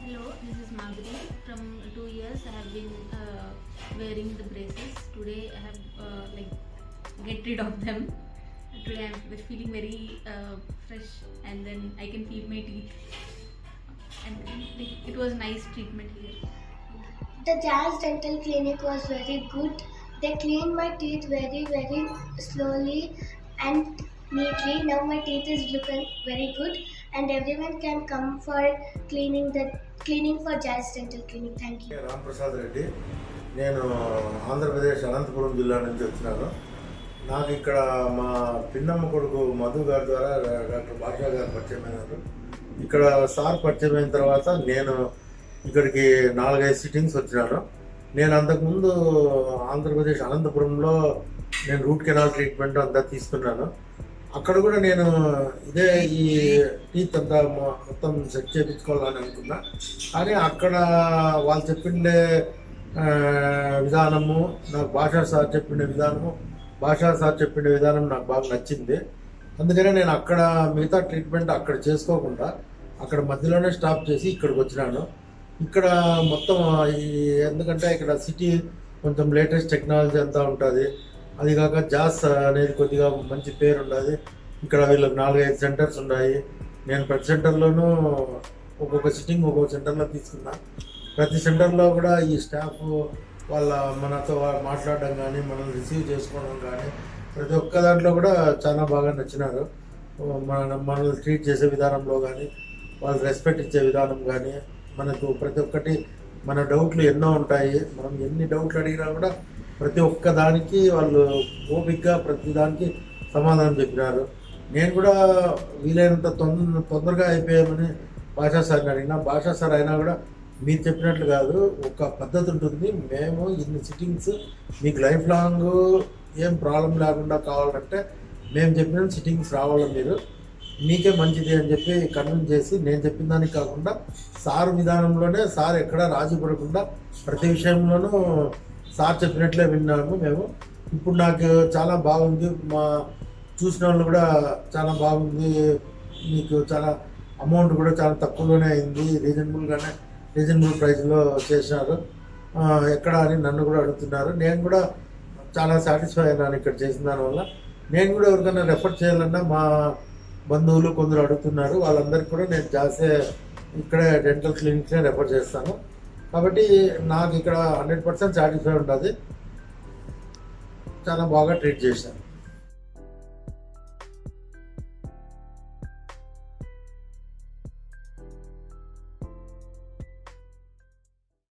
Hello, this is Madhuri. From two years, I have been uh, wearing the braces. Today, I have uh, like get rid of them. Today, I'm feeling very uh, fresh, and then I can feel my teeth. And like, it was nice treatment here. The Jazz Dental Clinic was very good. They cleaned my teeth very, very slowly and neatly. Now my teeth is looking very good, and everyone can come for cleaning the cleaning for Jazz Dental Clinic. Thank you. Ramprasad Reddy నేను ఆంధ్రప్రదేశ్ అనంతపురం జిల్లా నుంచి వచ్చినాను నాకు ఇక్కడ మా పిన్నమ్మ కొడుకు మధు గారి ద్వారా డాక్టర్ భాషా గారు పరిచయం అయినారు ఇక్కడ సార్ పరిచయం అయిన తర్వాత నేను ఇక్కడికి నాలుగైదు సిట్టింగ్స్ వచ్చినాను నేను అంతకుముందు ఆంధ్రప్రదేశ్ అనంతపురంలో నేను రూట్ కెనాల్ ట్రీట్మెంట్ అంతా తీసుకున్నాను అక్కడ కూడా నేను ఇదే ఈ టీత్ అంతా మొ- మొత్తం సెట్ చేయించుకోవాలని అనుకున్నా కానీ అక్కడ వాళ్ళు చెప్పిండే ఆ, విధానము నాకు భాషా సార్ చెప్పిన విధానము భాషా సార్ చెప్పిన విధానం నాకు బాగా నచ్చింది అందుకనే నేను అక్కడ మిగతా ట్రీట్మెంట్ అక్కడ చేసుకోకుండా అక్కడ మధ్యలోనే స్టాప్ చేసి ఇక్కడికి వచ్చినాను ఇక్కడ మొత్తం ఈ ఎందుకంటే ఇక్కడ సిటీ కొంచెం లేటెస్ట్ టెక్నాలజీ అంతా ఉంటుంది అది కాక జాస్ అనేది కొద్దిగా మంచి పేరు ఉన్నది ఇక్కడ వీళ్ళకి నాలుగైదు సెంటర్స్ ఉన్నాయి నేను ప్రతి సెంటర్లోనూ ఒక్కొక్క సిట్టింగ్ ఒక్కొక్క సెంటర్లో తీసుకున్నా ప్రతి సెంటర్లో కూడా ఈ స్టాఫ్ వాళ్ళ మనతో వా- మాట్లాడడం కానీ మనం రిసీవ్ చేసుకోవడం కానీ ప్రతి ఒక్క దాంట్లో కూడా చాలా బాగా నచ్చినారు మన మనల్ని ట్రీట్ చేసే విధానంలో కానీ వాళ్ళు రెస్పెక్ట్ ఇచ్చే విధానం కానీ మనకు ప్రతి ఒక్కటి మన డౌట్లు ఎన్నో ఉంటాయి మనం ఎన్ని డౌట్లు అడిగినా కూడా ప్రతి ఒక్క దానికి వాళ్ళు ఓపిక్గా ప్రతి దానికి సమాధానం చెప్పినారు నేను కూడా వీలైనంత తొందర తొందరగా అయిపోయామని భాషా సార్ని అడిగిన భాషా సార్ అయినా కూడా మీరు చెప్పినట్లు కాదు ఒక పద్ధతి ఉంటుంది మేము ఇన్ని సిట్టింగ్స్ మీకు లైఫ్ లాంగ్ ఏం ప్రాబ్లం లేకుండా కావాలంటే మేము చెప్పిన సిట్టింగ్స్ రావాలి మీరు మీకే మంచిది అని చెప్పి కన్విన్స్ చేసి నేను చెప్పిన దానికి కాకుండా సార్ విధానంలోనే సార్ ఎక్కడ రాజీ పడకుండా ప్రతి విషయంలోనూ సార్ చెప్పినట్లే విన్నాము మేము ఇప్పుడు నాకు చాలా బాగుంది మా చూసిన వాళ్ళు కూడా చాలా బాగుంది మీకు చాలా అమౌంట్ కూడా చాలా తక్కువలోనే అయింది రీజనబుల్గానే రీజనబుల్ ప్రైస్లో చేసినారు ఆ, ఎక్కడ అని నన్ను కూడా అడుగుతున్నారు నేను కూడా చాలా సాటిస్ఫై అయినాను ఇక్కడ చేసిన దానివల్ల నేను కూడా ఎవరికైనా రెఫర్ చేయాలన్నా మా బంధువులు కొందరు అడుగుతున్నారు వాళ్ళందరికీ కూడా నేను చేసే ఇక్కడే డెంటల్ క్లినిక్స్నే రెఫర్ చేస్తాను కాబట్టి నాకు ఇక్కడ హండ్రెడ్ పర్సెంట్ సాటిస్ఫై ఉంటుంది చాలా బాగా ట్రీట్ చేశాను